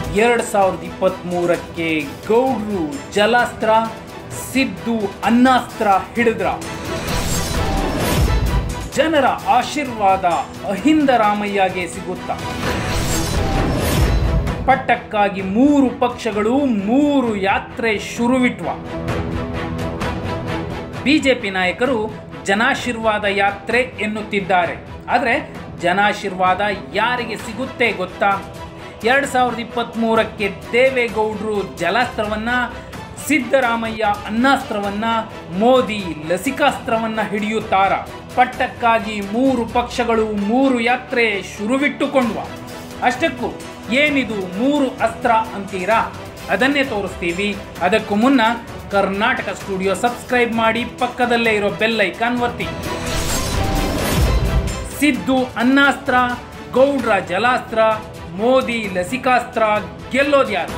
ಎರಡು ಸಾವಿರದ ಇಪ್ಪತ್ತ್ಮೂರಕ್ಕೆ ಗೌಡ್ರು ಜಲಾಸ್ತ್ರ ಸಿದ್ದು ಅನ್ನಾಸ್ತ್ರ ಹಿಡಿದ್ರ ಜನರ ಆಶೀರ್ವಾದ ಅಹಿಂದ ರಾಮಯ್ಯಗೆ ಸಿಗುತ್ತಾ ಪಟ್ಟಕ್ಕಾಗಿ ಮೂರು ಪಕ್ಷಗಳು ಮೂರು ಯಾತ್ರೆ ಶುರುವಿಟ್ವ ಬಿಜೆಪಿ ನಾಯಕರು ಜನಾಶೀರ್ವಾದ ಯಾತ್ರೆ ಎನ್ನುತ್ತಿದ್ದಾರೆ ಆದರೆ ಜನಾಶೀರ್ವಾದ ಯಾರಿಗೆ ಸಿಗುತ್ತೆ ಗೊತ್ತಾ ಎರಡು ಸಾವಿರದ ಇಪ್ಪತ್ತ್ಮೂರಕ್ಕೆ ದೇವೇಗೌಡರು ಜಲಾಸ್ತ್ರವನ್ನ ಸಿದ್ದರಾಮಯ್ಯ ಅನ್ನಾಸ್ತ್ರವನ್ನ ಮೋದಿ ಲಸಿಕಾಸ್ತ್ರವನ್ನ ಹಿಡಿಯುತ್ತಾರ ಪಟ್ಟಕ್ಕಾಗಿ ಮೂರು ಪಕ್ಷಗಳು ಮೂರು ಯಾತ್ರೆ ಶುರುವಿಟ್ಟುಕೊಂಡ್ವ ಅಷ್ಟಕ್ಕೂ ಏನಿದು ಮೂರು ಅಸ್ತ್ರ ಅಂತೀರಾ ಅದನ್ನೇ ತೋರಿಸ್ತೀವಿ ಅದಕ್ಕೂ ಮುನ್ನ ಕರ್ನಾಟಕ ಸ್ಟುಡಿಯೋ ಸಬ್ಸ್ಕ್ರೈಬ್ ಮಾಡಿ ಪಕ್ಕದಲ್ಲೇ ಇರೋ ಬೆಲ್ ಐಕಾನ್ ಒತ್ತಿ ಸಿದ್ದು ಅನ್ನಾಸ್ತ್ರ ಗೌಡ್ರ ಜಲಾಸ್ತ್ರ ಮೋದಿ ಲಸಿಕಾಸ್ತ್ರ ಗೆಲ್ಲೋದ್ಯಾರು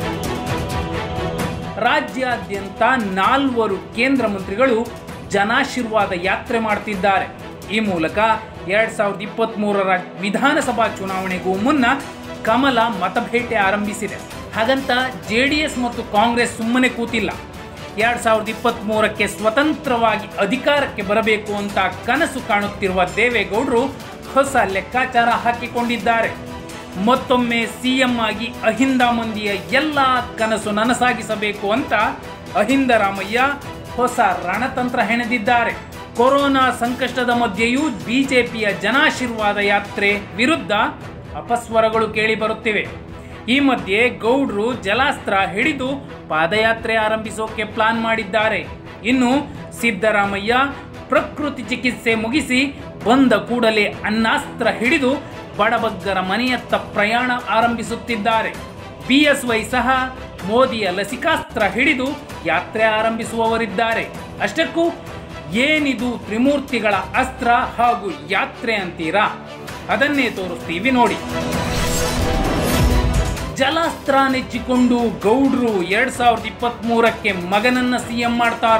ರಾಜ್ಯಾದ್ಯಂತ ನಾಲ್ವರು ಕೇಂದ್ರ ಮಂತ್ರಿಗಳು ಜನಾಶೀರ್ವಾದ ಯಾತ್ರೆ ಮಾಡ್ತಿದ್ದಾರೆ ಈ ಮೂಲಕ ಎರಡ್ ಸಾವಿರದ ಇಪ್ಪತ್ತ್ ಮೂರರ ವಿಧಾನಸಭಾ ಚುನಾವಣೆಗೂ ಮುನ್ನ ಕಮಲ ಮತಭೇಟೆ ಆರಂಭಿಸಿದೆ ಹಾಗಂತ ಜೆ ಡಿ ಎಸ್ ಮತ್ತು ಕಾಂಗ್ರೆಸ್ ಸುಮ್ಮನೆ ಕೂತಿಲ್ಲ ಎರಡ್ ಸಾವಿರದ ಇಪ್ಪತ್ತ್ ಮೂರಕ್ಕೆ ಸ್ವತಂತ್ರವಾಗಿ ಅಧಿಕಾರಕ್ಕೆ ಬರಬೇಕು ಅಂತ ಕನಸು ಕಾಣುತ್ತಿರುವ ದೇವೇಗೌಡರು ಹೊಸ ಲೆಕ್ಕಾಚಾರ ಹಾಕಿಕೊಂಡಿದ್ದಾರೆ ಮತ್ತೊಮ್ಮೆ ಸಿಎಂ ಆಗಿ ಅಹಿಂದ ಮಂದಿಯ ಎಲ್ಲ ಕನಸು ನನಸಾಗಿಸಬೇಕು ಅಂತ ಅಹಿಂದ ರಾಮಯ್ಯ ಹೊಸ ರಣತಂತ್ರ ಹೆಣೆದಿದ್ದಾರೆ ಕೊರೋನಾ ಸಂಕಷ್ಟದ ಮಧ್ಯೆಯೂ ಬಿಜೆಪಿಯ ಜನಾಶೀರ್ವಾದ ಯಾತ್ರೆ ವಿರುದ್ಧ ಅಪಸ್ವರಗಳು ಕೇಳಿ ಬರುತ್ತಿವೆ ಈ ಮಧ್ಯೆ ಗೌಡ್ರು ಜಲಾಸ್ತ್ರ ಹಿಡಿದು ಪಾದಯಾತ್ರೆ ಆರಂಭಿಸೋಕೆ ಪ್ಲಾನ್ ಮಾಡಿದ್ದಾರೆ ಇನ್ನು ಸಿದ್ದರಾಮಯ್ಯ ಪ್ರಕೃತಿ ಚಿಕಿತ್ಸೆ ಮುಗಿಸಿ ಬಂದ ಕೂಡಲೇ ಅನ್ನಾಸ್ತ್ರ ಹಿಡಿದು ಬಡಬಗ್ಗರ ಮನೆಯತ್ತ ಪ್ರಯಾಣ ಆರಂಭಿಸುತ್ತಿದ್ದಾರೆ ಬಿಎಸ್ವೈ ಸಹ ಮೋದಿಯ ಲಸಿಕಾಸ್ತ್ರ ಹಿಡಿದು ಯಾತ್ರೆ ಆರಂಭಿಸುವವರಿದ್ದಾರೆ ಅಷ್ಟಕ್ಕೂ ಏನಿದು ತ್ರಿಮೂರ್ತಿಗಳ ಅಸ್ತ್ರ ಹಾಗೂ ಯಾತ್ರೆ ಅಂತೀರಾ ಅದನ್ನೇ ತೋರಿಸ್ತೀವಿ ನೋಡಿ ಜಲಾಸ್ತ್ರ ನೆಚ್ಚಿಕೊಂಡು ಗೌಡ್ರು ಎರಡ್ ಸಾವಿರದ ಇಪ್ಪತ್ತ್ ಮೂರಕ್ಕೆ ಮಗನನ್ನ ಸಿಎಂ ಮಾಡ್ತಾರ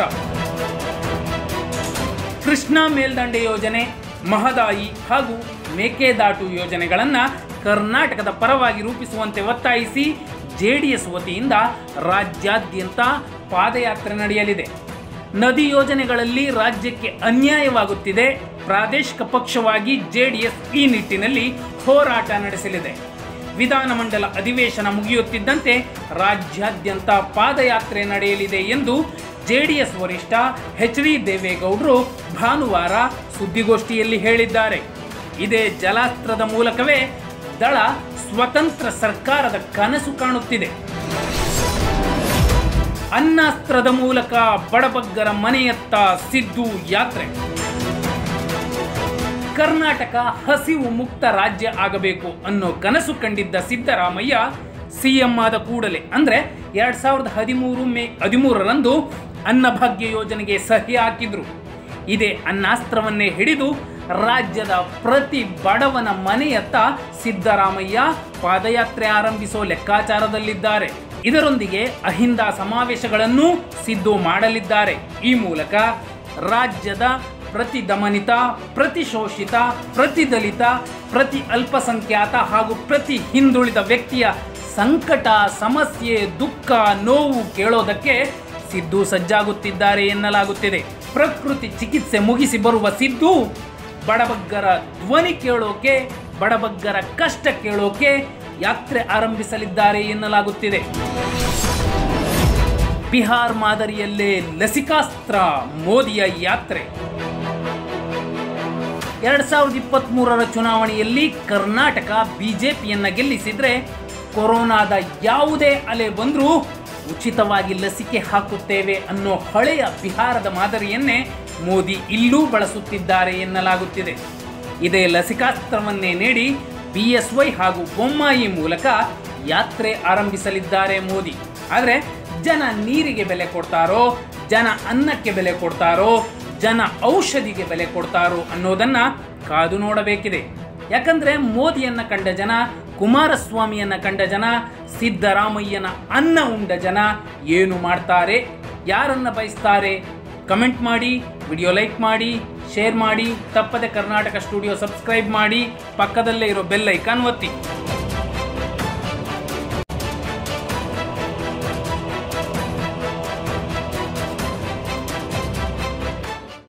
ಕೃಷ್ಣಾ ಮೇಲ್ದಂಡೆ ಯೋಜನೆ ಮಹದಾಯಿ ಹಾಗೂ ಮೇಕೆದಾಟು ಯೋಜನೆಗಳನ್ನು ಕರ್ನಾಟಕದ ಪರವಾಗಿ ರೂಪಿಸುವಂತೆ ಒತ್ತಾಯಿಸಿ ಜೆಡಿಎಸ್ ವತಿಯಿಂದ ರಾಜ್ಯಾದ್ಯಂತ ಪಾದಯಾತ್ರೆ ನಡೆಯಲಿದೆ ನದಿ ಯೋಜನೆಗಳಲ್ಲಿ ರಾಜ್ಯಕ್ಕೆ ಅನ್ಯಾಯವಾಗುತ್ತಿದೆ ಪ್ರಾದೇಶಿಕ ಪಕ್ಷವಾಗಿ ಜೆಡಿಎಸ್ ಈ ನಿಟ್ಟಿನಲ್ಲಿ ಹೋರಾಟ ನಡೆಸಲಿದೆ ವಿಧಾನಮಂಡಲ ಅಧಿವೇಶನ ಮುಗಿಯುತ್ತಿದ್ದಂತೆ ರಾಜ್ಯಾದ್ಯಂತ ಪಾದಯಾತ್ರೆ ನಡೆಯಲಿದೆ ಎಂದು ಜೆಡಿಎಸ್ ವರಿಷ್ಠ ಎಚ್ ಡಿ ದೇವೇಗೌಡರು ಭಾನುವಾರ ಸುದ್ದಿಗೋಷ್ಠಿಯಲ್ಲಿ ಹೇಳಿದ್ದಾರೆ ಇದೇ ಜಲಾಸ್ತ್ರದ ಮೂಲಕವೇ ದಳ ಸ್ವತಂತ್ರ ಸರ್ಕಾರದ ಕನಸು ಕಾಣುತ್ತಿದೆ ಅನ್ನಾಸ್ತ್ರದ ಮೂಲಕ ಬಡಬಗ್ಗರ ಮನೆಯತ್ತ ಸಿದ್ದು ಯಾತ್ರೆ ಕರ್ನಾಟಕ ಹಸಿವು ಮುಕ್ತ ರಾಜ್ಯ ಆಗಬೇಕು ಅನ್ನೋ ಕನಸು ಕಂಡಿದ್ದ ಸಿದ್ದರಾಮಯ್ಯ ಸಿಎಂ ಆದ ಕೂಡಲೇ ಅಂದ್ರೆ ಎರಡ್ ಸಾವಿರದ ಹದಿಮೂರು ಮೇ ಹದಿಮೂರರಂದು ಅನ್ನಭಾಗ್ಯ ಯೋಜನೆಗೆ ಸಹಿ ಹಾಕಿದ್ರು ಇದೇ ಅನ್ನಾಸ್ತ್ರವನ್ನೇ ಹಿಡಿದು ರಾಜ್ಯದ ಪ್ರತಿ ಬಡವನ ಮನೆಯತ್ತ ಸಿದ್ದರಾಮಯ್ಯ ಪಾದಯಾತ್ರೆ ಆರಂಭಿಸೋ ಲೆಕ್ಕಾಚಾರದಲ್ಲಿದ್ದಾರೆ ಇದರೊಂದಿಗೆ ಅಹಿಂದ ಸಮಾವೇಶಗಳನ್ನು ಸಿದ್ದು ಮಾಡಲಿದ್ದಾರೆ ಈ ಮೂಲಕ ರಾಜ್ಯದ ಪ್ರತಿ ದಮನಿತ ಪ್ರತಿ ಶೋಷಿತ ಪ್ರತಿ ದಲಿತ ಪ್ರತಿ ಅಲ್ಪಸಂಖ್ಯಾತ ಹಾಗೂ ಪ್ರತಿ ಹಿಂದುಳಿದ ವ್ಯಕ್ತಿಯ ಸಂಕಟ ಸಮಸ್ಯೆ ದುಃಖ ನೋವು ಕೇಳೋದಕ್ಕೆ ಸಿದ್ದು ಸಜ್ಜಾಗುತ್ತಿದ್ದಾರೆ ಎನ್ನಲಾಗುತ್ತಿದೆ ಪ್ರಕೃತಿ ಚಿಕಿತ್ಸೆ ಮುಗಿಸಿ ಬರುವ ಸಿದ್ದು ಬಡಬಗ್ಗರ ಧ್ವನಿ ಕೇಳೋಕೆ ಬಡಬಗ್ಗರ ಕಷ್ಟ ಕೇಳೋಕೆ ಯಾತ್ರೆ ಆರಂಭಿಸಲಿದ್ದಾರೆ ಎನ್ನಲಾಗುತ್ತಿದೆ ಬಿಹಾರ್ ಮಾದರಿಯಲ್ಲೇ ಲಸಿಕಾಸ್ತ್ರ ಮೋದಿಯ ಯಾತ್ರೆ ಎರಡ್ ಸಾವಿರದ ಇಪ್ಪತ್ತ್ ಮೂರರ ಚುನಾವಣೆಯಲ್ಲಿ ಕರ್ನಾಟಕ ಬಿಜೆಪಿಯನ್ನ ಗೆಲ್ಲಿಸಿದ್ರೆ ಕೊರೋನಾದ ಯಾವುದೇ ಅಲೆ ಬಂದರೂ ಉಚಿತವಾಗಿ ಲಸಿಕೆ ಹಾಕುತ್ತೇವೆ ಅನ್ನೋ ಹಳೆಯ ಬಿಹಾರದ ಮಾದರಿಯನ್ನೇ ಮೋದಿ ಇಲ್ಲೂ ಬಳಸುತ್ತಿದ್ದಾರೆ ಎನ್ನಲಾಗುತ್ತಿದೆ ಇದೇ ಲಸಿಕಾಸ್ತ್ರವನ್ನೇ ನೀಡಿ ಬಿಎಸ್ವೈ ಹಾಗೂ ಬೊಮ್ಮಾಯಿ ಮೂಲಕ ಯಾತ್ರೆ ಆರಂಭಿಸಲಿದ್ದಾರೆ ಮೋದಿ ಆದರೆ ಜನ ನೀರಿಗೆ ಬೆಲೆ ಕೊಡ್ತಾರೋ ಜನ ಅನ್ನಕ್ಕೆ ಬೆಲೆ ಕೊಡ್ತಾರೋ ಜನ ಔಷಧಿಗೆ ಬೆಲೆ ಕೊಡ್ತಾರೋ ಅನ್ನೋದನ್ನ ಕಾದು ನೋಡಬೇಕಿದೆ ಯಾಕಂದ್ರೆ ಮೋದಿಯನ್ನ ಕಂಡ ಜನ ಕುಮಾರಸ್ವಾಮಿಯನ್ನ ಕಂಡ ಜನ ಸಿದ್ದರಾಮಯ್ಯನ ಅನ್ನ ಉಂಡ ಜನ ಏನು ಮಾಡ್ತಾರೆ ಯಾರನ್ನ ಬಯಸ್ತಾರೆ ಕಮೆಂಟ್ ಮಾಡಿ ವಿಡಿಯೋ ಲೈಕ್ ಮಾಡಿ ಶೇರ್ ಮಾಡಿ ತಪ್ಪದೆ ಕರ್ನಾಟಕ ಸ್ಟುಡಿಯೋ ಸಬ್ಸ್ಕ್ರೈಬ್ ಮಾಡಿ ಪಕ್ಕದಲ್ಲೇ ಇರೋ ಬೆಲ್ ಐಕಾನ್ ಒತ್ತಿ